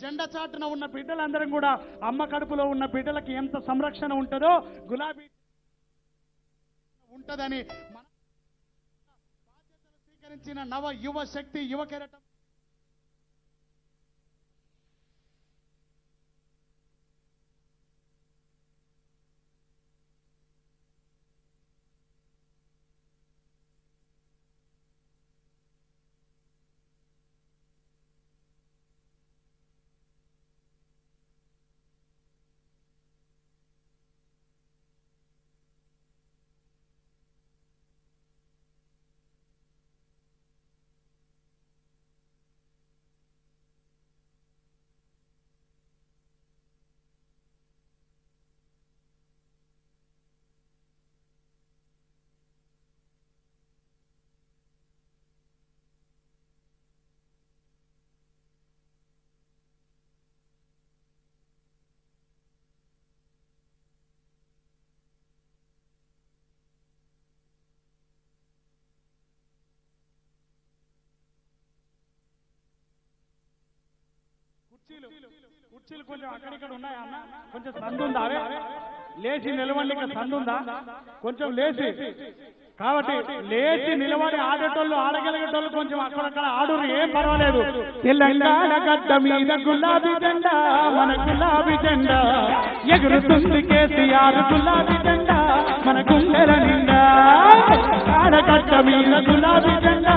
జెండా చాటున ఉన్న బిడ్డలందరం కూడా అమ్మ కడుపులో ఉన్న బిడ్డలకి ఎంత సంరక్షణ ఉంటుందో గులాబీ ఉంటదని మన బాధ్యతలు స్వీకరించిన నవ యువ శక్తి యువ కెరటం కుర్చీలు కుర్చీలు కొంచెం అక్కడిక్కడ ఉన్నాయా అన్న కొంచెం సందు ఉందా అవే లేచి నిలవండి ఇక్కడ సందు ఉందా కొంచెం లేచి కాబట్టి లేచి నిలబడి ఆడేటోళ్ళు ఆడగలిగేటోళ్ళు కొంచెం అక్కడక్కడ ఆడురు ఏం పర్వాలేదు తెలంగాణ గడ్డ మీద గులాబీ జెండా మన గులాబీ జెండా ఎగురుతుంది కేసీఆర్ గులాబీ జెండా మన గుండెల నిండా ఆడగడ్డ మీద గులాబీ జెండా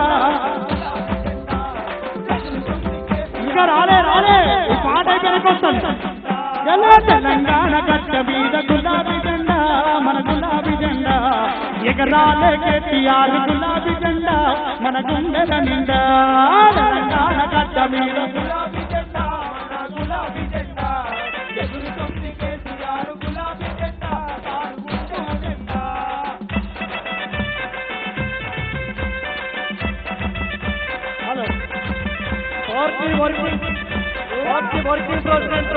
ఇంకా రాలే రాలే ఈ పాట అయిపోయినాక వస్తాను ఎలా తెలంగాణ గట్ట మీద గులాబీ జెండా మన గులాబీ జెండా ఎగరాలే కేటీఆర్ గులాబీ జెండా మన గుండెల నిండా తెలంగాణ గట్ట మీద గులాబీ జెండా మన గులాబీ జెండా ఎగురుతుంది కేటీఆర్ గులాబీ జెండా మన గుండెల నిండా hello party working party working president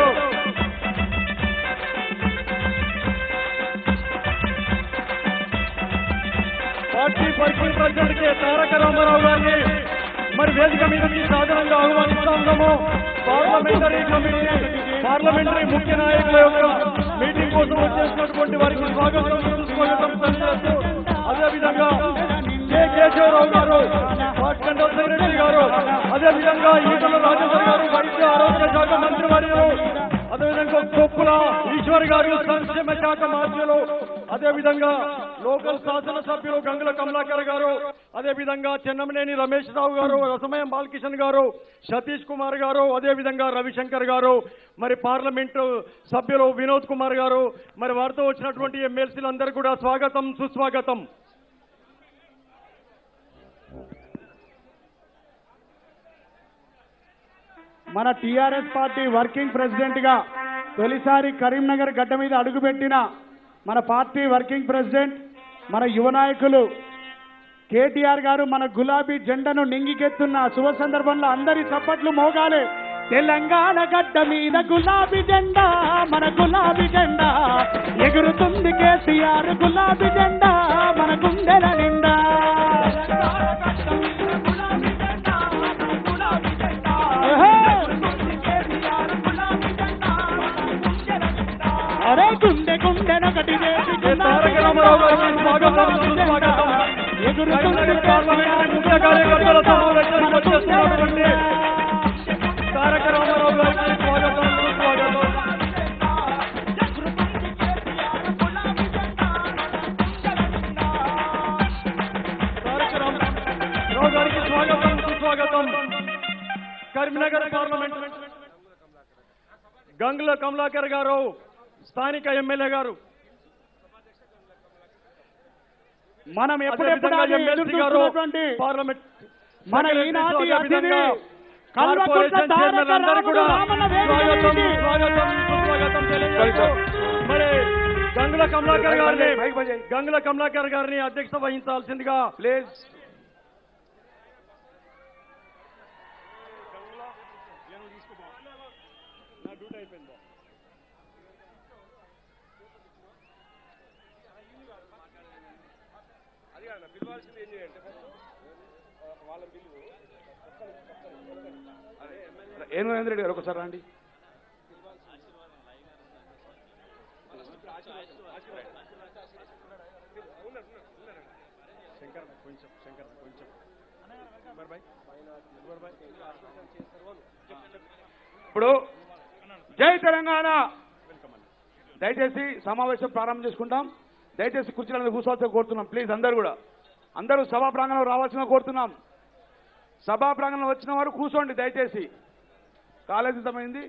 party working president కి తారక రామారావు గారిని మరి వేదిక మీదకి సాధారణంగా ఆహ్వానిస్తా ఉన్నాము పార్లమెంటరీ కమిటీ పార్లమెంటరీ ముఖ్య నాయకుల యొక్క మీటింగ్ కోసం వచ్చేసినటువంటి వారికి స్వాగతం సుస్వాగతం తెలియజేస్తూ అదేవిధంగా కె కేశవరావు గారు వార్డ్ జనరల్ సెక్రటరీ గారు అదేవిధంగా ఈటల రాజేంద్ర గారు వైద్య ఆరోగ్య శాఖ మంత్రి వర్యులు అదేవిధంగా కొప్పుల ఈశ్వర్ గారు సంక్షేమ శాఖ మంత్రులు అదేవిధంగా లోకల్ శాసనసభ్యులు గంగుల కమలాకర్ గారు అదేవిధంగా చెన్నమనేని రమేష్ రావు గారు రసమయం బాలకిషన్ గారు సతీష్ కుమార్ గారు అదేవిధంగా రవిశంకర్ గారు మరి పార్లమెంటు సభ్యులు వినోద్ కుమార్ గారు మరి వారితో వచ్చినటువంటి ఎమ్మెల్సీలందరూ కూడా స్వాగతం సుస్వాగతం మన టిఆర్ఎస్ పార్టీ వర్కింగ్ ప్రెసిడెంట్ గా తొలిసారి కరీంనగర్ గడ్డ మీద అడుగుపెట్టిన మన పార్టీ వర్కింగ్ ప్రెసిడెంట్ మన యువ నాయకులు కేటీఆర్ గారు మన గులాబీ జెండను నింగికెత్తున్న శుభ సందర్భంలో అందరి చప్పట్లు మోగాలి తెలంగాణ గడ్డ మీద గులాబీ జెండా మన గులాబీ జెండా ఎగురుతుంది కేసీఆర్ గులాబీ జెండా మన గుండెల నిండా అరే గుండె గుండెనొకటి చేసి కె తారక రామారావు గారికి స్వాగతం సుస్వాగతం ఎగురుతుంది పార్లమెంటరీ ముఖ్య కార్యకర్తల సమావేశానికి వచ్చేస్తున్నటువంటి తారక రామారావు గారికి స్వాగతం సుస్వాగతం తారక రామారావు గారికి స్వాగతం సుస్వాగతం కరీంనగర్ పార్లమెంట్ గంగుల కమలాకర్ గారు స్థానిక ఎమ్మెల్యే గారు మనం ఎప్పుడెప్పుడు అదేవిధంగా ఎదురు ఎమ్మెల్సీ గారు చూస్తున్నటువంటి పార్లమెంట్ మన సెక్రటరీస్ ఈనాటి అదేవిధంగా అతిథి కల్వకుంట్ల కార్పొరేషన్ తారక చైర్మన్ అందరూ కూడా రాముడు రామన్న వేదిక స్వాగతం మీదికి. స్వాగతం సుస్వాగతం తెలియజేస్తూ మరి గంగుల కమలాకర్ గారిని గంగుల కమలాకర్ గారిని అధ్యక్షత వహించాల్సిందిగా ప్లీజ్ ఏను మహేంద్ర రెడ్డి గారు ఒకసారి రండి ఇప్పుడు జై తెలంగాణ దయచేసి సమావేశం ప్రారంభం చేసుకుంటాం దయచేసి కుర్చీలను కూర్చోవచ్చని కోరుతున్నాం ప్లీజ్ అందరు కూడా అందరూ సభా ప్రాంగణం రావాల్సిన కోరుతున్నాం సభా ప్రాంగణం వచ్చిన వారు కూర్చోండి దయచేసి కాలేజీ సమయింది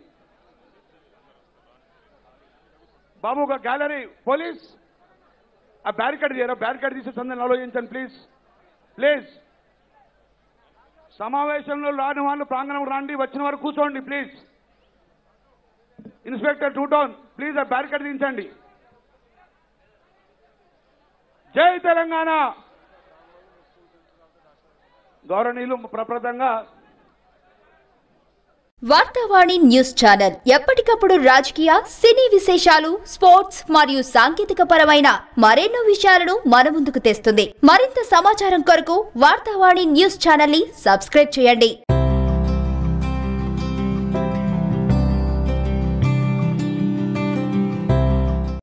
బాబు ఒక గ్యాలరీ పోలీస్ ఆ బ్యారికేడ్ తీయరా బ్యారికేడ్ తీసి సందని ఆలోచించండి ప్లీజ్ ప్లీజ్ సమావేశంలో రాని వాళ్ళు ప్రాంగణం రండి వచ్చిన వారు కూర్చోండి please inspector two town please ఆ బ్యారికేడ్ దించండి జై తెలంగాణ గౌరవనీయులు ప్రప్రదంగా వార్తావాణి న్యూస్ ఛానల్ ఎప్పటికప్పుడు రాజకీయ సినీ విశేషాలు స్పోర్ట్స్ మరియు సాంకేతిక పరమైన మరెన్నో విషయాలను మన ముందుకు తెస్తుంది మరింత సమాచారం కొరకు వార్తావాణి న్యూస్ ఛానల్ ని సబ్స్క్రైబ్ చేయండి